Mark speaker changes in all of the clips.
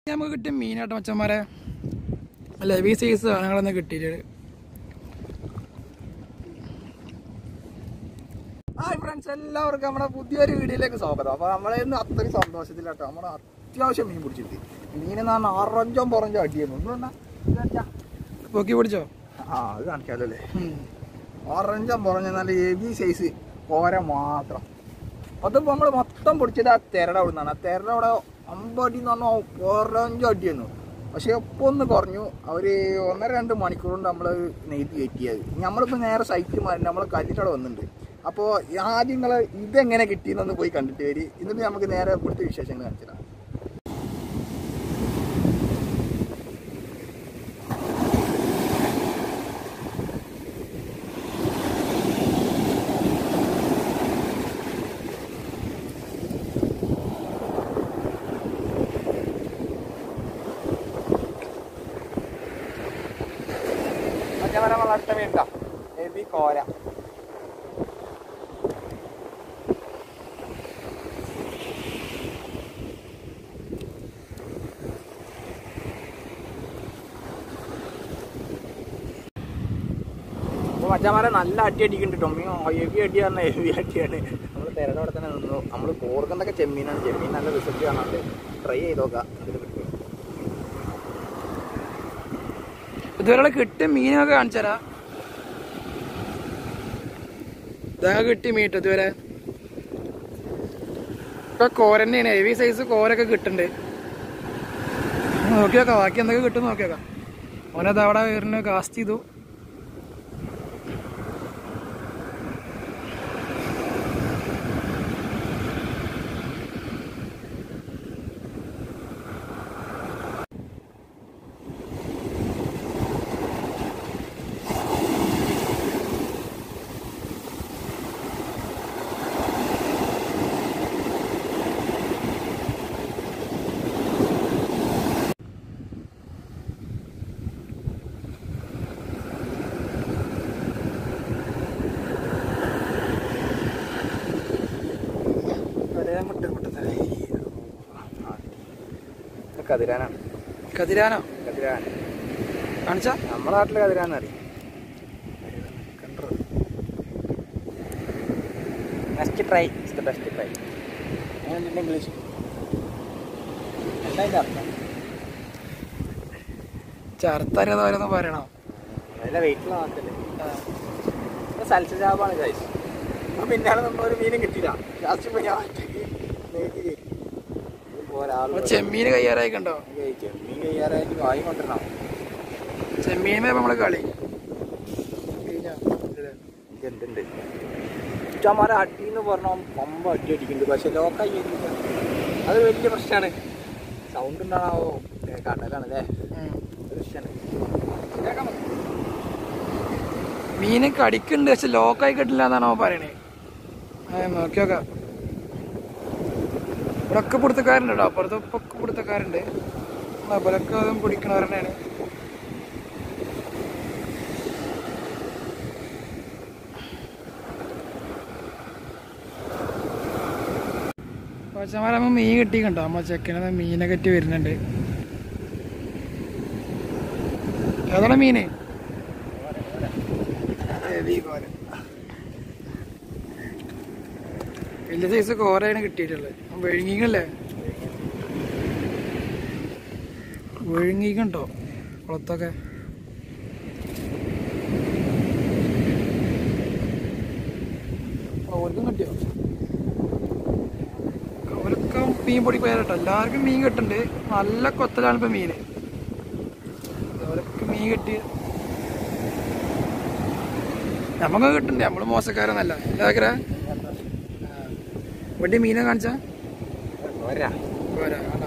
Speaker 1: നമുക്ക് കിട്ടിയ മീനാട്ടോ മച്ചന്മാരെ ലവി സൈസ് സാധനങ്ങളൊന്നും കിട്ടിയിട്ട് ഹായ് ഫ്രണ്ട്സ് എല്ലാവർക്കും നമ്മുടെ പുതിയൊരു വീഡിയോയിലേക്ക് സ്വാഗതം അപ്പോൾ നമ്മളെ ഇന്ന് അത്രയും സന്തോഷത്തിലാട്ടോ നമ്മൾ അത്യാവശ്യം മീൻ പിടിച്ചിട്ട് മീനെന്ന് പറഞ്ഞാൽ ആറഞ്ചോ പുറഞ്ചോ അടിയെന്ന് പൊക്കി പിടിച്ചോ ആ അത് കാണിക്കാമല്ലോ അല്ലേ ഓറഞ്ചോ പുറഞ്ഞ നല്ല ഹെവി സൈസ് ഓര മാത്രം അതിപ്പോൾ നമ്മൾ മൊത്തം പിടിച്ചത് ആ തെരട അവിടെ നിന്നാണ് ആ തെരട അവിടെ അമ്പടി എന്ന് പറഞ്ഞാൽ ഓറഞ്ചോ അടിയെന്നു പക്ഷെ ഇപ്പോൾ ഒന്ന് കുറഞ്ഞു അവർ ഒന്നര രണ്ട് മണിക്കൂർ കൊണ്ട് നമ്മൾ നെയ്ത് കയറ്റിയത് നമ്മളിപ്പോൾ നേരെ സൈറ്റിൽ മാറി നമ്മൾ കല്ലിട്ടവിടെ വന്നിട്ടുണ്ട് അപ്പോൾ ആദ്യം നിങ്ങൾ ഇതെങ്ങനെ കിട്ടിയെന്നൊന്ന് പോയി കണ്ടിട്ട് വരി എന്നിട്ട് നമുക്ക് നേരെ ഇവിടുത്തെ വിശേഷങ്ങൾ കാണിച്ചിടാം മറ്റേ വളർത്ത വേണ്ട ഹെവി കോര അപ്പോൾ മച്ചാമാരെ നല്ല അടി അടിക്കുന്നുണ്ട് ടൊമ്മിയോ ഹെവി അടി പറഞ്ഞാൽ ഹെവി അടിയാണ് നമ്മൾ തിരയുടെ അവിടെ തന്നെ നിന്നു നമ്മൾ കോർക്കുന്നതൊക്കെ ചെമ്മീനാണ് ചെമ്മീൻ നല്ല റിസൾട്ട് കാണാണ്ട് ട്രൈ ചെയ്ത് നോക്കാം ഇതിൽ കിട്ടും ഇതുവരെ കിട്ടിയ മീനൊക്കെ കാണിച്ചരാ ഇതാ കിട്ടി മീട്ട് ഇതുവരെ ഇപ്പൊ കോരന്നെയാണ് ഹെവി സൈസ് കോരൊക്കെ കിട്ടുന്നുണ്ട് നോക്കി നോക്കാം ബാക്കി എന്തൊക്കെ കിട്ടും നോക്കി നോക്കാം ഓനത് അവിടെ വരുന്ന കാസ്റ്റ് ചെയ്തു
Speaker 2: കതിരാനാണ്
Speaker 1: കതിരാനോ
Speaker 2: കതിരാൻ
Speaker 1: കാണിച്ചാ
Speaker 2: നമ്മുടെ നാട്ടില് കതിരാന്ന് അറിയും next try is the best try അങ്ങനെ ഇംഗ്ലീഷ് എന്താ അതിന്റെ അർത്ഥം
Speaker 1: ചർത്തറിയാതെ ഓരോന്ന് പറയണോ
Speaker 2: നല്ല വെയിറ്റുള്ള നാട്ടില് സൽസ ജാബാണ് ഗൈസ് പിന്നാണ് നമ്മളൊരു മീനും കിട്ടിയില്ല ലാസ്റ്റ് ഇപ്പൊ ഞാൻ ഒറ്റയ്ക്ക് നേരിട്ട് കയറ്റി. ഇതിപ്പോ ഒരാള്
Speaker 1: അപ്പൊ ചെമ്മീന് കയ്യാറായി കണ്ടോ
Speaker 2: കഴിച്ചു. മീൻ കയ്യാറായിട്ട് വായി കൊണ്ടിരണം
Speaker 1: ചെമ്മീനുമേ നമ്മള് കളി
Speaker 2: ഇതുണ്ട് ഇഷ്ടമാരെ അടി എന്ന് പറഞ്ഞാൽ പമ്പ അടി അടിക്കുന്നുണ്ട് പക്ഷെ ലോക്കായി അത് വലിയ പ്രശ്നമാണ് സൗണ്ട് ഉണ്ടാണാവോ കടലാണല്ലേ
Speaker 1: ഉം.
Speaker 2: പ്രശ്നമാണ്
Speaker 1: മീന് കടിക്കുന്നുണ്ട് പക്ഷെ ലോക്കായി കിട്ടില്ല എന്നാണ് അവൻ പറയണേ ആ നോക്കി നോക്കാം ഇവിടെ ഒക്കെ പിടുത്തക്കാരുണ്ട് കേട്ടോ അപ്പുറത്ത് ഒക്കെ പിടുത്തക്കാരുണ്ട് അവരൊക്കെ അതും പിടിക്കണവർ തന്നെയാണ് കൊച്ചമാരമ്മ മീൻ കിട്ടിക്കണ്ടോ അമ്മ ചെക്കനെ മീനെ കറ്റി വരുന്നുണ്ട് ഏതാണ് മീന് വലിയ സൈസ് കോരയാണ് കിട്ടിയിട്ടുള്ളത് വിഴുങ്ങിക്കല്ലേ വിഴുങ്ങിക്കണ്ടോ കുളത്തൊക്കെ അവർക്കും കിട്ടിയോ അവരൊക്കെ മീൻ പൊടി പോയാലോ എല്ലാവർക്കും മീൻ കിട്ടുന്നുണ്ട് നല്ല കൊത്തലാണ് ഇപ്പൊ മീന് അവരൊക്കെ മീൻ കിട്ടി നമുക്ക് കിട്ടുന്നുണ്ട് നമ്മള് മോശക്കാരൊന്നല്ല എന്താ വണ്ടി മീനെ കാണിച്ചാ
Speaker 2: പോരാ
Speaker 1: പോരാ കാണാം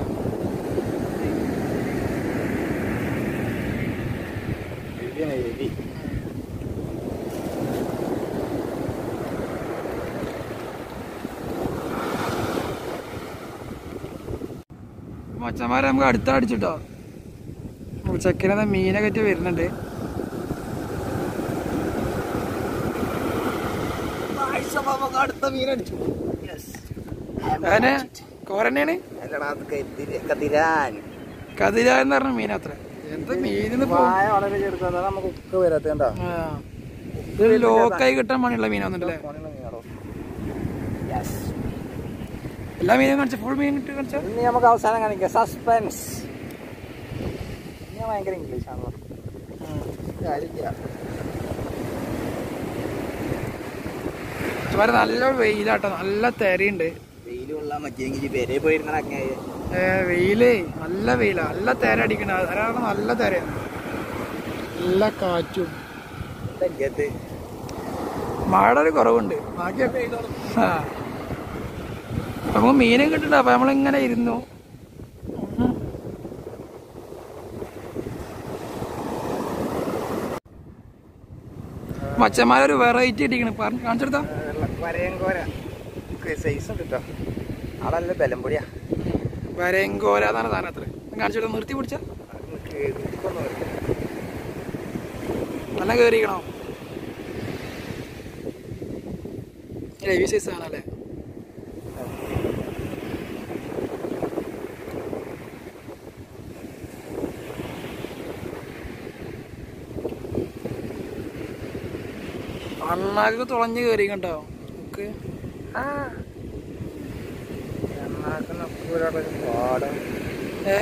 Speaker 2: എഴുതിയാണ് എഴുതി
Speaker 1: മച്ചന്മാരെ നമുക്ക് അടുത്ത അടിച്ചിട്ടോ ചെക്കനെ മീനെ കറ്റി വരുന്നുണ്ട്
Speaker 2: അടുത്ത മീനടിച്ചു
Speaker 1: അങ്ങനെ കോരന്നെയാണ്
Speaker 2: അല്ലടാ അത് കതിര- കതിരാൻ
Speaker 1: കതിര എന്ന് പറഞ്ഞ മീനത്ര എന്ത് മീനെന്ന് പോ
Speaker 2: വായ വളരെ ചെറുതാണ് അതാണ് നമുക്ക് ഉക്ക് വരാത്ത കണ്ടാ
Speaker 1: ആ. ഇത് ലോക്കായി കിട്ടാൻ പണിയുള്ള മീനാന്നുണ്ടല്ലേ എല്ലാ മീനും കാണിച്ച ഫുൾ മീൻ ഇട്ട് കാണിച്ച
Speaker 2: ഇനി നമുക്ക് അവസാനം കാണിക്കാം സസ്പെൻസ് ഞാൻ ഭയങ്കര ഇംഗ്ലീഷ് ആണല്ലോ
Speaker 1: ചുമര നല്ല വെയിലാട്ടോ നല്ല തെരയുണ്ട്
Speaker 2: വെയിൽ കൊള്ളാൻ പറ്റിയെങ്കിൽ പേരെ പോയിരുന്ന
Speaker 1: ഏ, വെയില് നല്ല വെയിലാ നല്ല തെര അടിക്കണ അതാണ് നല്ല തെരയാണ് നല്ല കാറ്റും മഴ ഒരു കുറവുണ്ട് ബാക്കിയൊക്കെ ആ നമുക്ക് മീനും കിട്ടണ്ട അപ്പൊ നമ്മളിങ്ങനെ ഇരുന്നു ഉം. മച്ചന്മാരൊരു വെറൈറ്റി ഇട്ടിക്കണ് പറഞ്ഞു കാണിച്ചെടുത്താ
Speaker 2: വരയങ്കോര സൈസ് ഉണ്ട് കേട്ടോ ആളല്ല ബലം പൊടിയാ
Speaker 1: വരങ്കോര എന്നാണ് സാധനം അത്ര കാണിച്ചെടുത്ത നിർത്തി പിടിച്ച നല്ല കേറിക്കണോ രവി സൈസ് ആണല്ലേ അണ്ണാക്ക് തുളഞ്ഞ് കയറി കണ്ടോ നമുക്ക്
Speaker 2: പാടം
Speaker 1: ഏ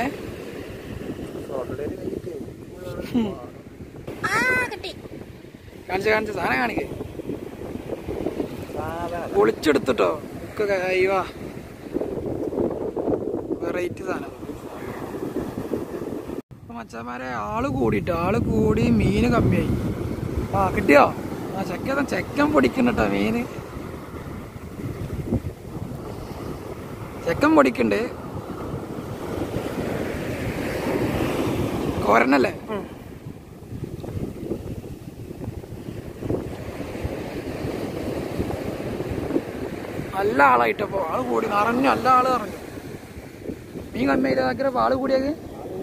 Speaker 1: കാണിച്ച കാണിച്ച സാധനം കാണിക്കേ പൊളിച്ചെടുത്തിട്ടോ ഒക്കെ അയ്യോ വെറൈറ്റി സാധനം അപ്പൊ മച്ചാമാരെ ആള് കൂടിട്ടോ ആള് കൂടി മീന് കമ്മിയായി ആ കിട്ടിയോ ആ ചെക്കൻ ചെക്കൻ പൊടിക്കണ്ടട്ടോ മീന് ചെക്കൻ പൊടിക്കണ്ട് കോരനല്ലേ നല്ല ആളായിട്ടപ്പോ ആള് കൂടി നിറഞ്ഞു നല്ല ആള് നിറഞ്ഞു മീൻ കമ്മിയിലാക്കിയ ആള് കൂടിയൊക്കെ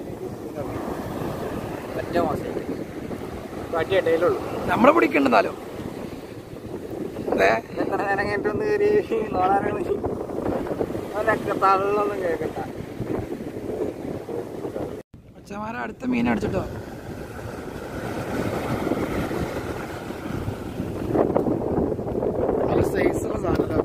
Speaker 2: ഒറ്റ മാസം കാട്ടിയ ഇടയിലുള്ളൂ
Speaker 1: നമ്മളെ പിടിക്കണ്ടെന്നാലോ അതെ
Speaker 2: എത്ര നേരം കഴിഞ്ഞിട്ടൊന്ന് കയറി നോളാനാണ് അതൊക്കെ തള്ളൊന്നും കേൾക്കണ്ട
Speaker 1: അച്ഛന്മാരെ അടുത്ത മീൻ അടിച്ചിട്ടോ നല്ല സൈസുള്ള സാധനം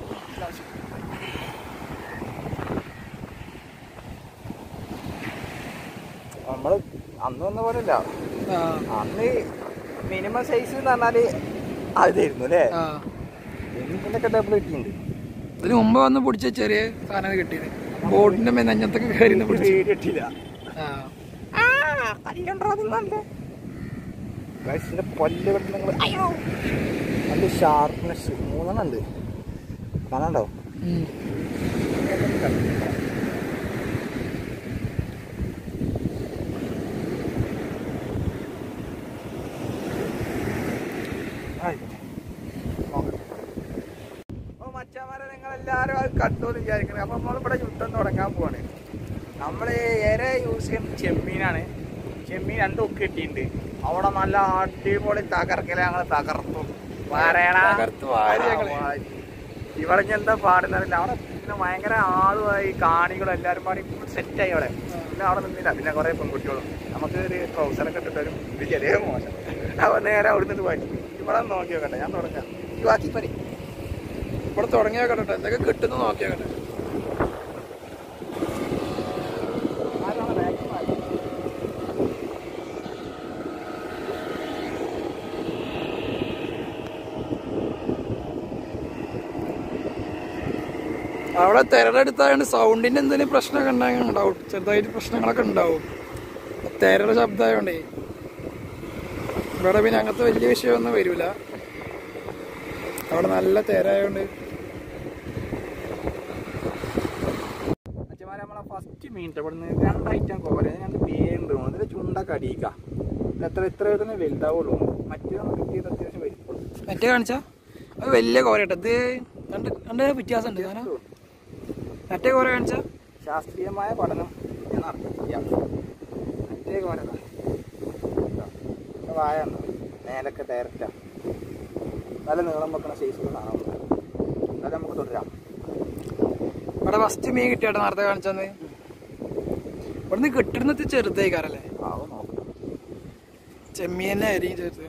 Speaker 2: നമ്മള് അന്ന് വന്ന പോലെ അല്ല
Speaker 1: ആ
Speaker 2: അന്ന് മിനിമം സൈസ് എന്ന് പറഞ്ഞാല് അതായിരുന്നു അല്ലേ
Speaker 1: ആ
Speaker 2: ഇതിനൊക്കെ ഡബിൾ കിട്ടിയിട്ടുണ്ട്
Speaker 1: ഇതിന് മുമ്പ് വന്ന് പിടിച്ച ചെറിയ സാധനം കിട്ടിയത് ബോട്ടിന്റെ നെഞ്ഞത്തൊക്കെ കയറി നിന്ന് പിടിച്ചു
Speaker 2: വീട് കിട്ടിയില്ല
Speaker 1: ആ
Speaker 2: ഗൈസിന്റെ പല്ല് കിട്ടുന്ന നല്ല ഷാർപ്നെസ് മൂന്നെണ്ണം ഉണ്ട് കാണാണ്ടോ
Speaker 1: ഉം.
Speaker 2: അപ്പൊ മച്ചാമാരെ നിങ്ങൾ എല്ലാരും അത് കണ്ടു എന്ന് വിചാരിക്കണേ അപ്പൊ നമ്മളിവിടെ യുദ്ധം തുടങ്ങാൻ പോവാണ് നമ്മള് ഏറെ യൂസ് ചെയ്യുന്നത് ചെമ്മീനാണ് ചെമ്മീൻ രണ്ടും ഒക്കെ കിട്ടിയിട്ടുണ്ട് അവിടെ നല്ല അടിപൊളി തകർക്കല ഞങ്ങൾ തകർത്തു പറയണ
Speaker 1: തകർത്ത് വാരി ഞങ്ങള്.
Speaker 2: ഇവിടെ ഇനി എന്താ പാടുന്നറിയില്ല അവിടെ പിന്നെ ഭയങ്കര ആളുമായി കാണികളും എല്ലാവരും പാടി സെറ്റായി അവിടെ പിന്നെ അവിടെ നിന്നില്ല പിന്നെ കുറെ പെൺകുട്ടികളും നമുക്ക് ഒരു ട്രൗസറൊക്കെ ഇട്ടിട്ടൊരു ഇത് ചെറിയ മോശം അപ്പൊ നേരെ അവിടെ നിന്ന് പോയി ഇവിടെ നോക്കി നോക്കട്ടെ ഞാൻ തുടങ്ങാം ഈ ബാക്കി പരി
Speaker 1: ഇവിടെ തുടങ്ങിയാ കേട്ടോ എന്തൊക്കെ കിട്ടുന്നു നോക്കിയാ കേട്ടോ അവിടെ തിരടെടുത്തായോണ്ട് സൗണ്ടിന്റെ എന്തെങ്കിലും പ്രശ്നമൊക്കെ ഉണ്ടാകും ഉണ്ടാവും ചെറുതായിട്ട് പ്രശ്നങ്ങളൊക്കെ ഉണ്ടാവും തിരയുടെ ശബ്ദമായോണ്ടേ ഇവിടെ പിന്നെ അങ്ങനത്തെ വലിയ വിഷയമൊന്നും വരില്ല അവിടെ നല്ല തിരയായോണ്ട്
Speaker 2: അച്ഛന്മാരെ നമ്മളെ ഫസ്റ്റ് മീൻ ഇവിടുന്ന് രണ്ട് ഐറ്റം കോര ഞങ്ങൾക്ക് പേരുണ്ട് ഇതിന്റെ ചുണ്ടൊക്കെ അടിയിക്ക ഇത് എത്ര എത്ര തന്നെ വലുതാവുള്ളൂ മറ്റേ നമുക്ക് കിട്ടിയത് അത്യാവശ്യം വലിപ്പുള്ളൂ
Speaker 1: മറ്റേ കാണിച്ചാ അത് വലിയ കോരട്ടോ ഇത് രണ്ട് രണ്ട് വ്യത്യാസമുണ്ട് കാരണം മറ്റേ കോര കാണിച്ചാ
Speaker 2: ശാസ്ത്രീയമായ പഠനം ഞാൻ നടത്തിയ മറ്റേ കോര വായ ഉണ്ടോ? മേലൊക്കെ ഡയറക്റ്റാ നല്ല നീളം വെക്കണ സൈസുള്ള സാധനം അത് നമുക്ക് തുടരാം
Speaker 1: ഇവിടെ ഫസ്റ്റ് മീൻ കിട്ടിയാട്ടോ നേരത്തെ കാണിച്ചത് ഇവിടുന്ന് കെട്ടിടുന്നത് ചെറുതായിക്കാരല്ലേ
Speaker 2: ആവും നോക്കാം
Speaker 1: ചെമ്മീനെ അരിയും ചേർത്ത്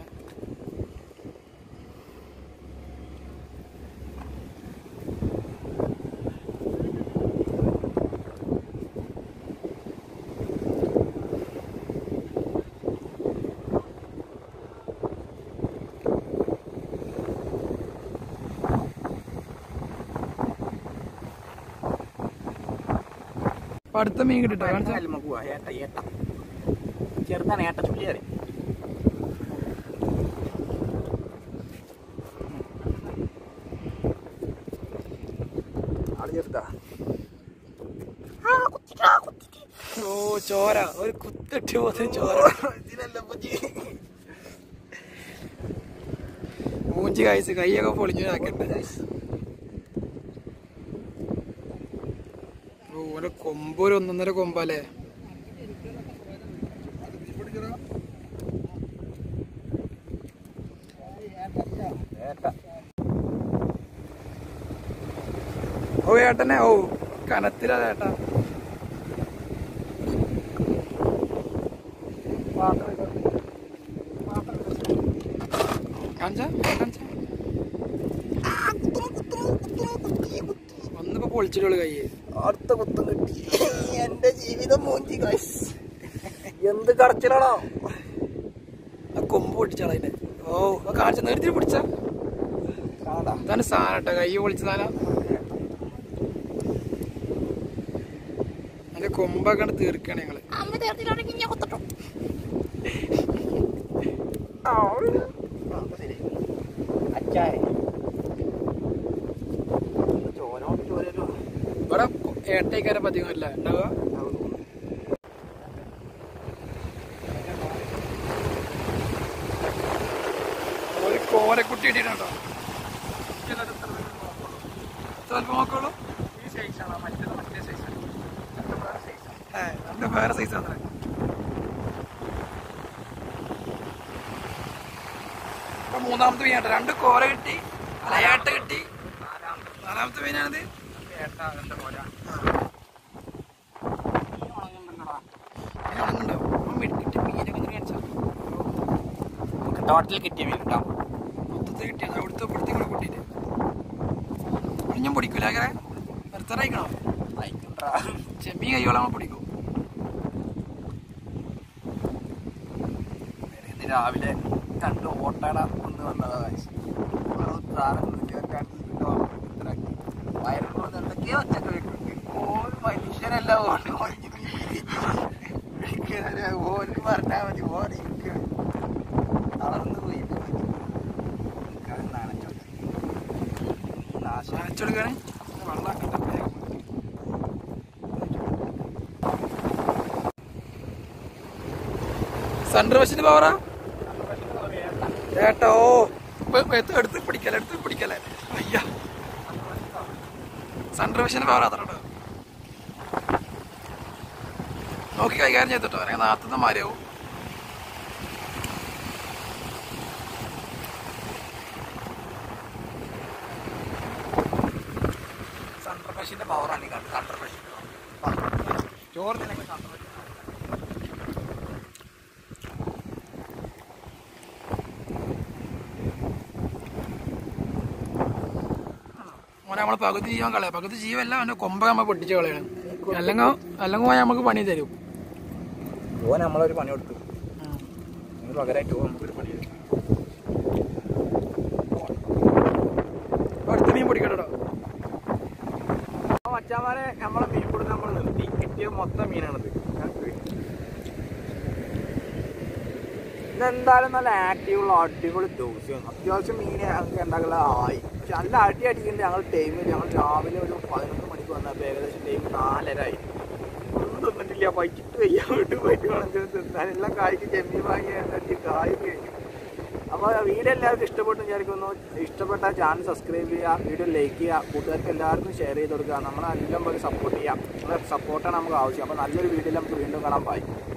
Speaker 1: അപ്പൊ അടുത്ത മീൻ കിട്ടിട്ടോ കാണിച്ചാ
Speaker 2: നമുക്ക് പോവാ ഏട്ട ഏട്ട ചെറുതാണ് ഏട്ട ചുള്ളിയാറി ആള് ചെറുതാ
Speaker 1: ഓ ചോര ഒരു കുത്തിട്ട് പോകുന്ന ചോര
Speaker 2: ഇതിനല്ല
Speaker 1: മൂഞ്ചി കായ്സ് കൈയൊക്കെ പൊളിഞ്ഞു ആക്കട്ടെ ഓ ഓന്റെ കൊമ്പ് ഒരു ഒന്നൊന്നര കൊമ്പല്ലേ
Speaker 2: ഏട്ട
Speaker 1: ഓ ഏട്ടനെ ഓ കനത്തിലാ ഏട്ടാ കാണിച്ചാ കാണിച്ചാ ഒന്നിപ്പോ പൊളിച്ചിട്ടുള്ളു കൈ
Speaker 2: അടുത്ത കുത്തും കിട്ടി എന്റെ ജീവിതം മൂഞ്ചി ഗൈസ് എന്ത് കടച്ചിലാണോ
Speaker 1: ആ കൊമ്പ് പൊട്ടിച്ചാള അതിന്റെ ഓ കാണിച്ച നേരത്തിൽ പിടിച്ച
Speaker 2: കാണാ
Speaker 1: ഇതാണ് സാധനം കേട്ടോ കൈ പൊളിച്ച സാധനം അതിന്റെ കൊമ്പൊക്കെ കണ്ട് തീർക്കാണ് ഞങ്ങള്
Speaker 2: അച്ചായ ചോരോട് ചോരല്ലോ
Speaker 1: ഇവിടെ ഏട്ടയ്ക്കാരെ പതിവല്ല ഉണ്ടാവുക ഒരു കോരക്കുട്ടി ഇട്ടിട്ടുണ്ടോ സ്വല്പം നോക്കുള്ളൂ
Speaker 2: ഈ സൈസാണ് മറ്റേത് മറ്റേ സൈസാണ് സൈസാണ്
Speaker 1: ഏ രണ്ട് വേറെ സൈസ് അത്ര ഇപ്പൊ മൂന്നാമത്തെ മീനാട്ടോ രണ്ട് കോര കിട്ടി അല്ല ഏട്ട കിട്ടി നാലാമത്തെ മീനാണിത്
Speaker 2: ഏട്ട എന്താ പോലെ
Speaker 1: മീൻ ഉണങ്ങുന്നുണ്ടോ ആ മീൻ കിട്ടി മീനൊക്കെ ഒന്ന് കാണിച്ചാ
Speaker 2: ടോട്ടൽ കിട്ടിയ മീൻ കേട്ടോ
Speaker 1: മൊത്തത്തിൽ കിട്ടിയത് അവിടുത്തെ ഇവിടുത്തെ കൂടെ കൂട്ടിയിട്ട് ഇനിയും പൊടിക്കൂല അങ്ങനെ നിർത്തറായിക്കണോ
Speaker 2: ലൈക്കുണ്ടാ
Speaker 1: ചെമ്മീൻ കൈയോളം പൊടിക്കും
Speaker 2: ഇന്ന് രാവിലെ കണ്ട് ഓട്ടട ഒന്ന് വന്നതാ guys. വേറെ ഒരു സാധനമൊന്നുമില്ല. കണ്ടിട്ട് ഇത്രയാക്കി. വയറിനോട് എന്തൊക്കെയോ ഒച്ചയൊക്കെ കേൾക്കുന്നുണ്ട്. ഓര് മനുഷ്യരല്ല ഓടി ഒളിഞ്ഞ് ഇരിക്കുകയാണ്. ഓര് പറഞ്ഞാ മതി ഓടി ഇരിക്കുകയാണ്. തളർന്നു പോയി നിൽക്കാതെ നനച്ചോട്ടെ. നാശം
Speaker 1: നനച്ചെടുക്കാണ് വെള്ളമാക്കട്ടെ വേഗം. സൺറോഷിന് പവറാ ഏട്ടോ ഇപ്പൊ എടുത്ത് എടുത്ത് പിടിക്കല എടുത്ത് പിടിക്കല അയ്യ സൺറോഷിന് പവർ അത്ര നോക്കി കൈകാര്യം ചെയ്തിട്ടോ അല്ലെങ്കിൽ നാത്തുന്ന മാരിയാവും
Speaker 2: സൺഡർഫിഷിന്റെ പവറാണ് ഈ കണ്ടത് സൺഡർഫിഷ് ചോറിനൊക്കെ സൺഡർഫിഷ്
Speaker 1: മോനെ നമ്മള് പകുതി ജീവൻ കളയാം പകുതി ജീവല്ല അവന്റെ കൊമ്പ നമ്മൾ പൊട്ടിച്ച് കളയണം അല്ലെങ്കിൽ അല്ലെങ്കിൽ പോയാൽ നമുക്ക് പണി തരും
Speaker 2: ഓൻ നമ്മളൊരു പണി കൊടുത്തു അതിന് പകരമായിട്ട് ഓൻ നമുക്കൊരു പണി തരും
Speaker 1: അപ്പൊ അടുത്ത മീൻ പൊടിക്കട്ടോ
Speaker 2: മച്ചാമാരെ നമ്മളെ മീൻ കൊടുത്ത് നമ്മൾ നിർത്തി കിട്ടിയ മൊത്തം മീനാണിത് ഇതെന്തായാലും നല്ല ആക്റ്റീവുള്ള അടിപൊളി ദിവസമാണ് അത്യാവശ്യം മീൻ ഞങ്ങൾക്ക് ഉണ്ടാക്കുന്ന ആയി പക്ഷെ നല്ല അടി അടിക്കുന്നുണ്ട് ഞങ്ങൾ ടൈമിൽ ഞങ്ങൾ രാവിലെ ഒരു പതിനൊന്ന് മണിക്ക് വന്നപ്പോൾ ഏകദേശം ടൈം നാലര ആയി ഒന്നും തിന്നിട്ടില്ല പൈച്ചിട്ട് വയ്യ വീട്ടിൽ പോയിട്ട് വേണം തിന്നാൻ എല്ലാം കായ്ക്ക് ചെമ്മീൻ വാങ്ങി അടിച്ച് കായ് കഴിഞ്ഞു അപ്പോൾ വീഡിയോ എല്ലാവർക്കും ഇഷ്ടപ്പെട്ടു വിചാരിക്കുന്നു ഇഷ്ടപ്പെട്ട ചാനൽ സബ്സ്ക്രൈബ് ചെയ്യുക വീഡിയോ ലൈക്ക് ചെയ്യുക കൂട്ടുകാർക്ക് എല്ലാവർക്കും ഷെയർ ചെയ്ത് കൊടുക്കുക നമ്മളെല്ലാം പോലെ സപ്പോർട്ട് ചെയ്യുക നിങ്ങളുടെ സപ്പോർട്ടാണ് നമുക്ക് ആവശ്യം അപ്പോൾ നല്ലൊരു വീഡിയോയിൽ നമുക്ക് വീണ്ടും കാണാൻ പായി